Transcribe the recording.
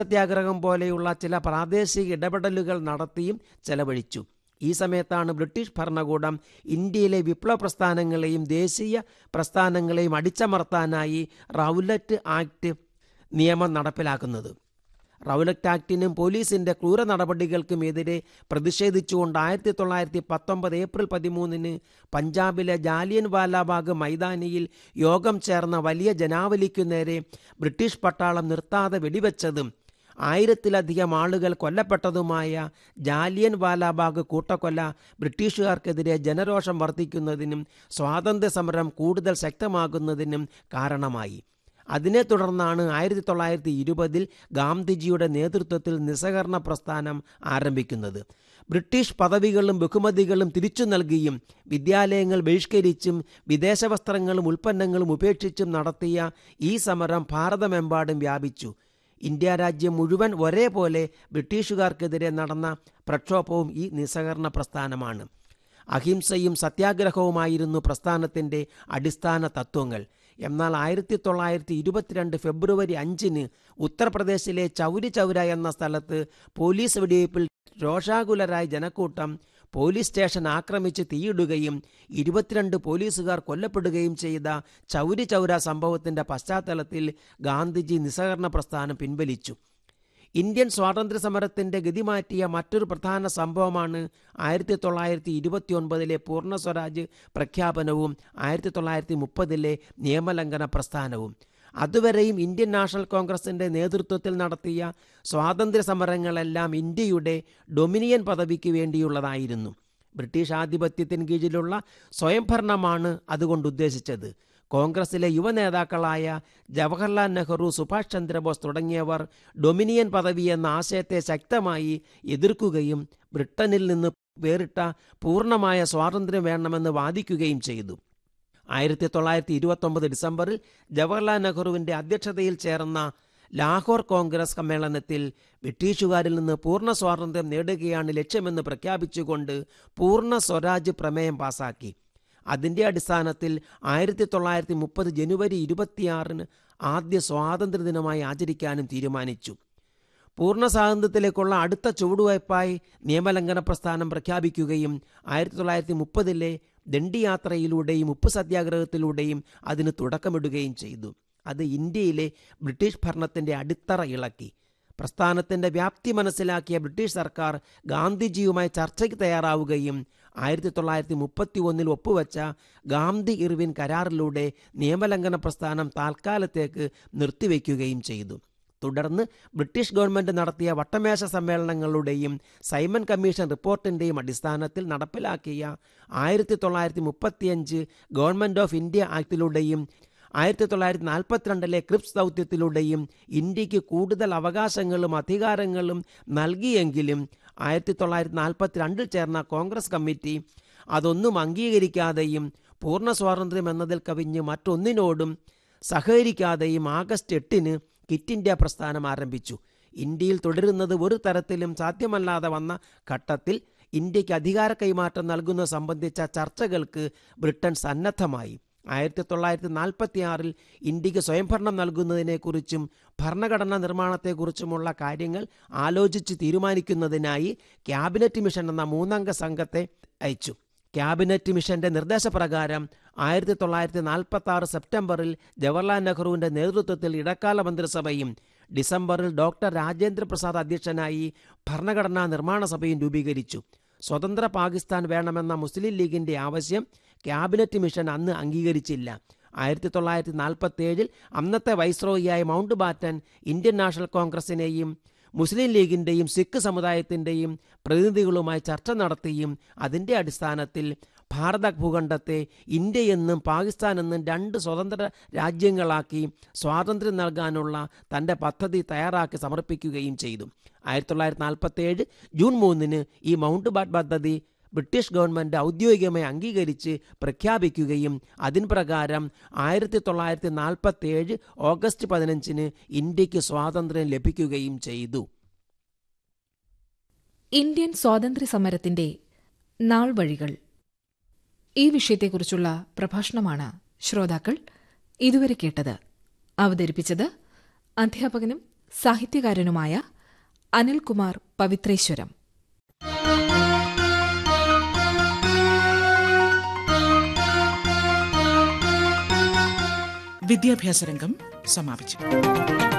സത്യാഗ്രഹം പോലെയുള്ള ചില പ്രാദേശിക ഇടപെടലുകൾ നടത്തിയും ചെലവഴിച്ചു ഈ സമയത്താണ് ബ്രിട്ടീഷ് ഭരണകൂടം ഇന്ത്യയിലെ വിപ്ലവ പ്രസ്ഥാനങ്ങളെയും ദേശീയ പ്രസ്ഥാനങ്ങളെയും അടിച്ചമർത്താനായി റൗലറ്റ് ആക്ട് നിയമം നടപ്പിലാക്കുന്നത് റൗലറ്റ് ആക്ടിനും പോലീസിന്റെ ക്രൂര നടപടികൾക്കുമെതിരെ പ്രതിഷേധിച്ചുകൊണ്ട് ആയിരത്തി തൊള്ളായിരത്തി പത്തൊമ്പത് ഏപ്രിൽ പതിമൂന്നിന് പഞ്ചാബിലെ ജാലിയൻ വാലാബാഗ് മൈതാനിയിൽ യോഗം ചേർന്ന വലിയ ജനാവലിക്കു നേരെ ബ്രിട്ടീഷ് പട്ടാളം നിർത്താതെ വെടിവെച്ചതും ആയിരത്തിലധികം ആളുകൾ കൊല്ലപ്പെട്ടതുമായ ജാലിയൻ വാലാബാഗ് കൂട്ടക്കൊല ബ്രിട്ടീഷുകാർക്കെതിരെ ജനരോഷം വർദ്ധിക്കുന്നതിനും സ്വാതന്ത്ര്യ സമരം കൂടുതൽ ശക്തമാകുന്നതിനും കാരണമായി അതിനെ തുടർന്നാണ് ആയിരത്തി തൊള്ളായിരത്തി ഇരുപതിൽ ഗാന്ധിജിയുടെ നേതൃത്വത്തിൽ നിസ്സഹകരണ പ്രസ്ഥാനം ആരംഭിക്കുന്നത് ബ്രിട്ടീഷ് പദവികളും ബഹുമതികളും തിരിച്ചു നൽകിയും വിദ്യാലയങ്ങൾ ബഹിഷ്കരിച്ചും വിദേശ വസ്ത്രങ്ങളും ഉൽപ്പന്നങ്ങളും ഉപേക്ഷിച്ചും നടത്തിയ ഈ സമരം ഭാരതമെമ്പാടും വ്യാപിച്ചു ഇന്ത്യ രാജ്യം മുഴുവൻ ഒരേപോലെ ബ്രിട്ടീഷുകാർക്കെതിരെ നടന്ന പ്രക്ഷോഭവും ഈ നിസ്സഹകരണ പ്രസ്ഥാനമാണ് അഹിംസയും സത്യാഗ്രഹവുമായിരുന്നു പ്രസ്ഥാനത്തിൻ്റെ അടിസ്ഥാന തത്വങ്ങൾ എന്നാൽ ആയിരത്തി തൊള്ളായിരത്തി ഇരുപത്തിരണ്ട് ഫെബ്രുവരി അഞ്ചിന് ഉത്തർപ്രദേശിലെ ചൗരി ചൗര എന്ന സ്ഥലത്ത് പോലീസ് വെടിവയ്പിൽ രോഷാകുലരായ ജനക്കൂട്ടം പോലീസ് സ്റ്റേഷൻ ആക്രമിച്ച് തീയിടുകയും ഇരുപത്തിരണ്ട് പോലീസുകാർ കൊല്ലപ്പെടുകയും ചെയ്ത ചൗരി ചൗര സംഭവത്തിന്റെ പശ്ചാത്തലത്തിൽ ഗാന്ധിജി നിസ്സഹകരണ പ്രസ്ഥാനം പിൻവലിച്ചു ഇന്ത്യൻ സ്വാതന്ത്ര്യ സമരത്തിന്റെ ഗതിമാറ്റിയ മറ്റൊരു പ്രധാന സംഭവമാണ് ആയിരത്തി തൊള്ളായിരത്തി ഇരുപത്തി ഒൻപതിലെ പൂർണ്ണ സ്വരാജ് പ്രഖ്യാപനവും ആയിരത്തി തൊള്ളായിരത്തി മുപ്പതിലെ നിയമലംഘന പ്രസ്ഥാനവും അതുവരെയും ഇന്ത്യൻ നാഷണൽ കോൺഗ്രസിന്റെ നേതൃത്വത്തിൽ നടത്തിയ സ്വാതന്ത്ര്യ സമരങ്ങളെല്ലാം ഇന്ത്യയുടെ ഡൊമിനിയൻ പദവിക്ക് വേണ്ടിയുള്ളതായിരുന്നു ബ്രിട്ടീഷ് ആധിപത്യത്തിന് കീഴിലുള്ള സ്വയംഭരണമാണ് അതുകൊണ്ട് ഉദ്ദേശിച്ചത് കോൺഗ്രസിലെ യുവ നേതാക്കളായ ജവഹർലാൽ നെഹ്റു സുഭാഷ് ചന്ദ്രബോസ് തുടങ്ങിയവർ ഡൊമിനിയൻ പദവി എന്ന ആശയത്തെ ശക്തമായി എതിർക്കുകയും ബ്രിട്ടനിൽ നിന്ന് വേറിട്ട പൂർണ്ണമായ സ്വാതന്ത്ര്യം വേണമെന്ന് വാദിക്കുകയും ചെയ്തു ആയിരത്തി തൊള്ളായിരത്തി ഇരുപത്തൊമ്പത് ഡിസംബറിൽ ജവഹർലാൽ നെഹ്റുവിൻ്റെ അധ്യക്ഷതയിൽ ചേർന്ന ലാഹോർ കോൺഗ്രസ് സമ്മേളനത്തിൽ ബ്രിട്ടീഷുകാരിൽ നിന്ന് പൂർണ്ണ സ്വാതന്ത്ര്യം നേടുകയാണ് ലക്ഷ്യമെന്ന് പ്രഖ്യാപിച്ചുകൊണ്ട് പൂർണ്ണ സ്വരാജ് പ്രമേയം പാസാക്കി അതിൻ്റെ അടിസ്ഥാനത്തിൽ ആയിരത്തി തൊള്ളായിരത്തി മുപ്പത് ജനുവരി ഇരുപത്തിയാറിന് ആദ്യ സ്വാതന്ത്ര്യ ദിനമായി ആചരിക്കാനും തീരുമാനിച്ചു പൂർണ്ണ സ്വാതന്ത്ര്യത്തിലേക്കുള്ള അടുത്ത ചുവടുവയ്പായി നിയമലംഘന പ്രസ്ഥാനം പ്രഖ്യാപിക്കുകയും ആയിരത്തി തൊള്ളായിരത്തി മുപ്പതിലെ ദണ്ഡിയാത്രയിലൂടെയും ഉപ്പ് സത്യാഗ്രഹത്തിലൂടെയും അതിന് തുടക്കമിടുകയും ചെയ്തു അത് ഇന്ത്യയിലെ ബ്രിട്ടീഷ് ഭരണത്തിൻ്റെ അടിത്തറ ഇളക്കി പ്രസ്ഥാനത്തിൻ്റെ വ്യാപ്തി മനസ്സിലാക്കിയ ബ്രിട്ടീഷ് സർക്കാർ ഗാന്ധിജിയുമായി ചർച്ചയ്ക്ക് തയ്യാറാവുകയും ആയിരത്തി തൊള്ളായിരത്തി മുപ്പത്തി ഒന്നിൽ ഒപ്പുവെച്ച ഗാന്ധി ഇർവിൻ കരാറിലൂടെ നിയമലംഘന പ്രസ്ഥാനം താൽക്കാലത്തേക്ക് നിർത്തിവെക്കുകയും ചെയ്തു തുടർന്ന് ബ്രിട്ടീഷ് ഗവൺമെൻറ് നടത്തിയ വട്ടമേശ സമ്മേളനങ്ങളുടെയും സൈമൺ കമ്മീഷൻ റിപ്പോർട്ടിൻ്റെയും അടിസ്ഥാനത്തിൽ നടപ്പിലാക്കിയ ആയിരത്തി തൊള്ളായിരത്തി മുപ്പത്തിയഞ്ച് ഗവൺമെൻറ് ഓഫ് ഇന്ത്യ ആക്ടിലൂടെയും ആയിരത്തി തൊള്ളായിരത്തി നാൽപ്പത്തിരണ്ടിലെ ക്രിപ്സ് ദൗത്യത്തിലൂടെയും ഇന്ത്യക്ക് കൂടുതൽ അവകാശങ്ങളും അധികാരങ്ങളും നൽകിയെങ്കിലും ആയിരത്തി തൊള്ളായിരത്തി നാൽപ്പത്തിരണ്ടിൽ ചേർന്ന കോൺഗ്രസ് കമ്മിറ്റി അതൊന്നും അംഗീകരിക്കാതെയും പൂർണ്ണ സ്വാതന്ത്ര്യം എന്നതിൽ കവിഞ്ഞ് മറ്റൊന്നിനോടും സഹകരിക്കാതെയും ആഗസ്റ്റ് എട്ടിന് കിറ്റ് ഇന്ത്യ പ്രസ്ഥാനം ആരംഭിച്ചു ഇന്ത്യയിൽ തുടരുന്നത് ഒരു തരത്തിലും സാധ്യമല്ലാതെ വന്ന ഘട്ടത്തിൽ ഇന്ത്യക്ക് അധികാര കൈമാറ്റം നൽകുന്നത് സംബന്ധിച്ച ചർച്ചകൾക്ക് ബ്രിട്ടൻ സന്നദ്ധമായി ആയിരത്തി തൊള്ളായിരത്തി നാൽപ്പത്തി ആറിൽ ഇന്ത്യക്ക് സ്വയംഭരണം നൽകുന്നതിനെക്കുറിച്ചും ഭരണഘടനാ നിർമ്മാണത്തെക്കുറിച്ചുമുള്ള കാര്യങ്ങൾ ആലോചിച്ച് തീരുമാനിക്കുന്നതിനായി ക്യാബിനറ്റ് മിഷൻ എന്ന മൂന്നംഗ സംഘത്തെ അയച്ചു ക്യാബിനറ്റ് മിഷന്റെ നിർദ്ദേശപ്രകാരം ആയിരത്തി തൊള്ളായിരത്തി നാൽപ്പത്തി ആറ് സെപ്റ്റംബറിൽ ജവഹർലാൽ നെഹ്റുവിന്റെ നേതൃത്വത്തിൽ ഇടക്കാല മന്ത്രിസഭയും ഡിസംബറിൽ ഡോക്ടർ രാജേന്ദ്ര പ്രസാദ് അധ്യക്ഷനായി ഭരണഘടനാ നിർമ്മാണ സഭയും രൂപീകരിച്ചു സ്വതന്ത്ര പാകിസ്ഥാൻ വേണമെന്ന മുസ്ലിം ലീഗിന്റെ ആവശ്യം ക്യാബിനറ്റ് മിഷൻ അന്ന് അംഗീകരിച്ചില്ല ആയിരത്തി തൊള്ളായിരത്തി നാൽപ്പത്തി ഏഴിൽ അന്നത്തെ വൈസ്രോയിയായ മൗണ്ട് ബാറ്റൻ ഇന്ത്യൻ നാഷണൽ കോൺഗ്രസിനെയും മുസ്ലിം ലീഗിൻ്റെയും സിഖ് സമുദായത്തിൻ്റെയും പ്രതിനിധികളുമായി ചർച്ച നടത്തിയും അതിൻ്റെ അടിസ്ഥാനത്തിൽ ഭാരത ഭൂഖണ്ഡത്തെ ഇന്ത്യയെന്നും പാകിസ്ഥാൻ എന്നും രണ്ട് സ്വതന്ത്ര രാജ്യങ്ങളാക്കി സ്വാതന്ത്ര്യം നൽകാനുള്ള തൻ്റെ പദ്ധതി തയ്യാറാക്കി സമർപ്പിക്കുകയും ചെയ്തു ആയിരത്തി തൊള്ളായിരത്തി നാൽപ്പത്തി ഏഴ് ജൂൺ മൂന്നിന് ഈ മൗണ്ട് ബാറ്റ് പദ്ധതി ബ്രിട്ടീഷ് ഗവൺമെൻറ് ഔദ്യോഗികമായി അംഗീകരിച്ച് പ്രഖ്യാപിക്കുകയും അതിൻ പ്രകാരം ആയിരത്തി തൊള്ളായിരത്തി നാൽപ്പത്തി ഏഴ് ഓഗസ്റ്റ് പതിനഞ്ചിന് ഇന്ത്യക്ക് സ്വാതന്ത്ര്യം ലഭിക്കുകയും ചെയ്തു ഇന്ത്യൻ സ്വാതന്ത്ര്യ സമരത്തിന്റെ നാൾ വഴികൾ ഈ വിഷയത്തെക്കുറിച്ചുള്ള പ്രഭാഷണമാണ് ശ്രോതാക്കൾ ഇതുവരെ കേട്ടത് അവതരിപ്പിച്ചത് അധ്യാപകനും സാഹിത്യകാരനുമായ അനിൽകുമാർ പവിത്രേശ്വരം വിദ്യാഭ്യാസ രംഗം സമാപിച്ചു